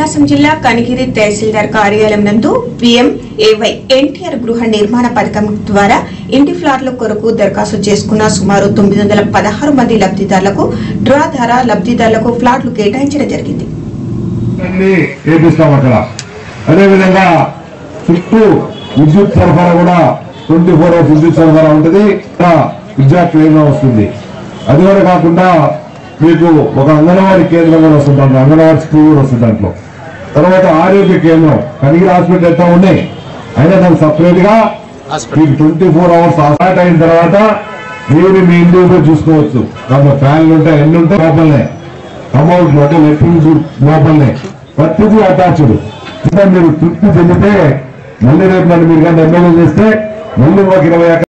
ప్రకాశం జిల్లా కనిగిరి తహసీల్దార్ కార్యాలయం నందు పిఎం ఏవై ఎన్టీఆర్ గృహ నిర్మాణ పథకం ద్వారా ఇంటి ఫ్లాట్ల కొరకు దరఖాస్తు చేసుకున్న సుమారు తొమ్మిది వందల పదహారు మంది లబ్ధిదారులకు డ్రా ద్వారా లబ్ధిదారులకు ఫ్లాట్లు కేటాయించడం జరిగింది అన్ని వేపిస్తాం అక్కడ అదేవిధంగా చుట్టూ విద్యుత్ సరఫరా కూడా ట్వంటీ ఫోర్ అవర్స్ విద్యుత్ సరఫరా ఉంటుంది ఇక్కడ విద్యా కేంద్రం వస్తుంది అది కూడా కాకుండా మీకు ఒక అంగన్వాడీ కేంద్రం కూడా వస్తుంది దాంట్లో అంగన్వాడీ స్కూల్ కూడా వస్తుంది దాంట్లో తర్వాత ఆరోగ్య కేంద్రం కనిగిరి హాస్పిటల్ ఎంత ఉన్నాయి అయినా దానికి సపరేట్ గా మీకు ట్వంటీ ఫోర్ అవర్స్ స్టార్ట్ అయిన తర్వాత మీరు మీ ఇంటి కూడా చూసుకోవచ్చు దాంట్లో ఫ్యాన్లు ఉంటాయి ఎన్ని ఉంటాయి లోపలనే అమౌంట్ అంటే లెట్రిన్స్ లోపలనే ప్రతిదీ అటాచ్డ్ ఇంకా మీరు తృప్తి చెందితే మళ్ళీ రేపు నన్ను మీరు కానీ ఎమ్మెల్యే చేస్తే మళ్ళీ ఒక ఇరవై